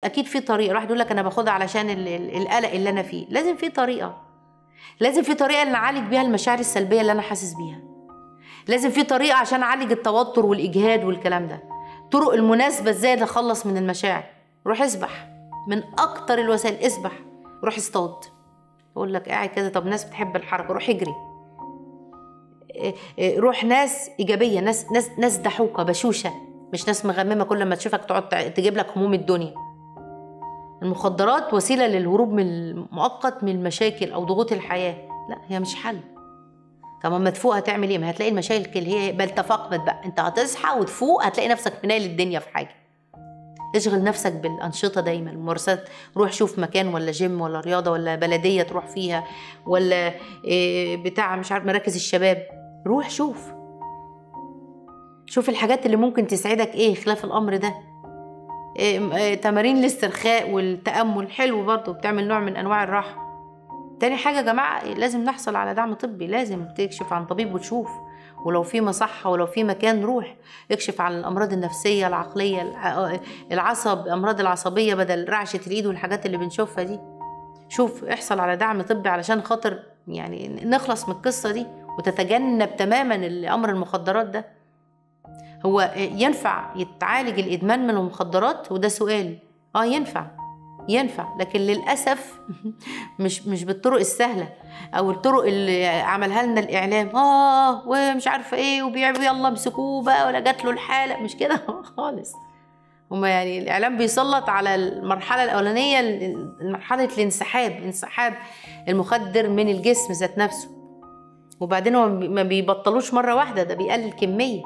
اكيد في طريقه الواحد يقول لك انا باخدها علشان ال- ال- القلق اللي انا فيه لازم في طريقه لازم في طريقه اللي نعالج بيها المشاعر السلبيه اللي انا حاسس بيها لازم في طريقه عشان اعالج التوتر والاجهاد والكلام ده طرق المناسبه ازاي اتخلص من المشاعر روح اسبح من اكتر الوسائل اسبح روح اصطاد يقول لك قاعد كده طب ناس بتحب الحركه روح اجري إيه إيه روح ناس ايجابيه ناس ناس ناس ضحوكه بشوشه مش ناس مغممه كل ما تشوفك تقعد تع- تجيب لك هموم الدنيا المخدرات وسيله للهروب من المؤقت من المشاكل او ضغوط الحياه لا هي مش حل طب اما تفوق هتعمل ايه ما هتلاقي المشاكل هي بل تفاقمت بقى انت هتصحى وتفوق هتلاقي نفسك منايل الدنيا في حاجه اشغل نفسك بالانشطه دايما الممارسات روح شوف مكان ولا جيم ولا رياضه ولا بلديه تروح فيها ولا إيه بتاع مش عارف مراكز الشباب روح شوف شوف الحاجات اللي ممكن تسعدك ايه خلاف الامر ده إيه إيه تمارين الاسترخاء والتامل حلو برضه بتعمل نوع من انواع الراحه تاني حاجه يا جماعه لازم نحصل على دعم طبي لازم تكشف عن طبيب وتشوف ولو في مصحة ولو في مكان روح اكشف عن الأمراض النفسية العقلية الع- العصب الأمراض العصبية بدل رعشة الإيد والحاجات اللي بنشوفها دي شوف احصل على دعم طبي علشان خاطر يعني نخلص من القصة دي وتتجنب تماما الأمر المخدرات ده هو ينفع يتعالج الإدمان من المخدرات وده سؤال اه ينفع ينفع لكن للأسف مش مش بالطرق السهلة أو الطرق اللي عملها لنا الإعلام اه ومش عارفة ايه وبيعملوا يلا امسكوه بقى ولا جات له الحالة مش كده خالص هما يعني الإعلام بيسلط على المرحلة الأولانية مرحلة الانسحاب انسحاب المخدر من الجسم ذات نفسه وبعدين هو ما بيبطلوش مرة واحدة ده بيقلل كمية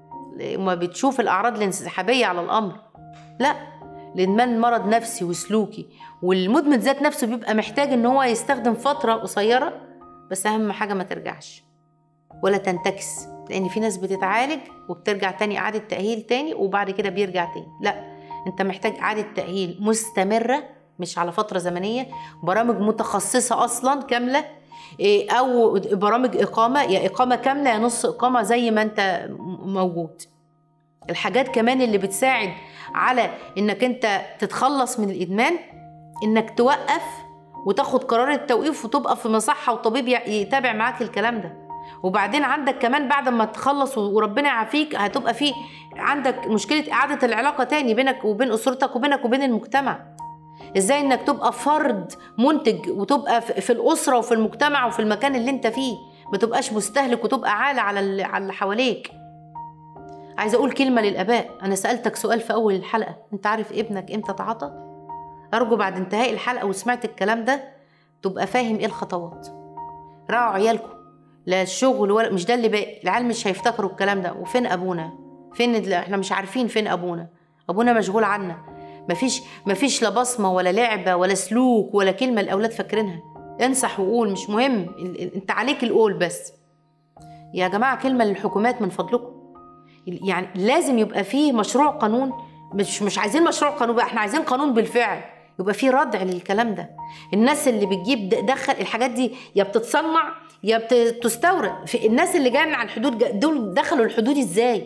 ما بتشوف الأعراض الانسحابية على الأمر لا الإدمان مرض نفسي وسلوكي والمدمن ذات نفسه بيبقى محتاج إن هو يستخدم فترة قصيرة بس أهم حاجة ما ترجعش ولا تنتكس لأن في ناس بتتعالج وبترجع تاني إعادة تأهيل تاني وبعد كده بيرجع تاني لا أنت محتاج إعادة تأهيل مستمرة مش على فترة زمنية برامج متخصصة أصلا كاملة إيه، أو برامج إقامة يا إقامة كاملة يا نص إقامة زي ما أنت م- موجود الحاجات كمان اللي بتساعد على انك انت تتخلص من الادمان انك توقف وتاخد قرار التوقيف وتبقى في مصحه وطبيب ي- يتابع معاك الكلام ده وبعدين عندك كمان بعد ما تخلص وربنا يعافيك هتبقى في عندك مشكله اعاده العلاقه تاني بينك وبين اسرتك وبينك وبين المجتمع ازاي انك تبقى فرد منتج وتبقى في في الاسره وفي المجتمع وفي المكان اللي انت فيه ما تبقاش مستهلك وتبقى عالة على اللي على اللي حواليك عايزه اقول كلمه للاباء انا سالتك سؤال في اول الحلقه انت عارف ابنك امتى تعاطى ارجو بعد انتهاء الحلقه وسمعت الكلام ده تبقى فاهم ايه الخطوات راعوا عيالكم لا الشغل ولا مش ده اللي باقي العيال مش هيفتكروا الكلام ده وفين ابونا فين ال- احنا مش عارفين فين ابونا ابونا مشغول عنا مفيش مفيش لا بصمه ولا لعبه ولا سلوك ولا كلمه الاولاد فاكرينها انصح وقول مش مهم ال- ال- انت عليك القول بس يا جماعه كلمه للحكومات من فضلكم يعني لازم يبقى فيه مشروع قانون مش مش عايزين مشروع قانون بقى احنا عايزين قانون بالفعل يبقى فيه ردع للكلام ده الناس اللي بتجيب د- دخل الحاجات دي يا بتتصنع يا بتستورد في الناس اللي جايه من على الحدود جا- دول دخلوا الحدود ازاي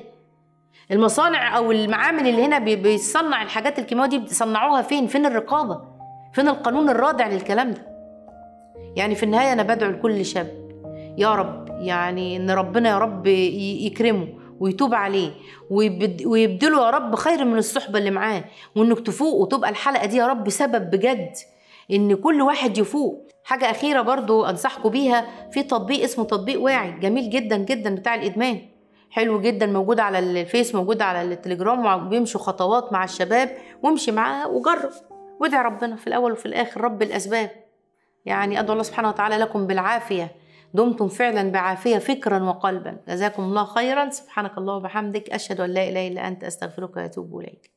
المصانع او المعامل اللي هنا بي- بيصنع الحاجات الكيماويه دي بيصنعوها فين فين الرقابه فين القانون الرادع للكلام ده يعني في النهايه انا بدعو لكل شاب يا رب يعني ان ربنا يا رب ي- يكرمه ويتوب عليه ويبد- ويبدله يا رب خير من الصحبه اللي معاه وانك تفوق وتبقى الحلقه دي يا رب سبب بجد ان كل واحد يفوق حاجه اخيره برضو انصحكم بيها في تطبيق اسمه تطبيق واعي جميل جدا جدا بتاع الادمان حلو جدا موجود على الفيس موجود على التليجرام وبيمشوا خطوات مع الشباب وامشي معاها وجرب وادعي ربنا في الاول وفي الاخر رب الاسباب يعني ادعو الله سبحانه وتعالى لكم بالعافيه دمتم فعلا بعافيه فكرا وقلبا جزاكم الله خيرا سبحانك الله وبحمدك اشهد ان لا اله الا انت استغفرك واتوب اليك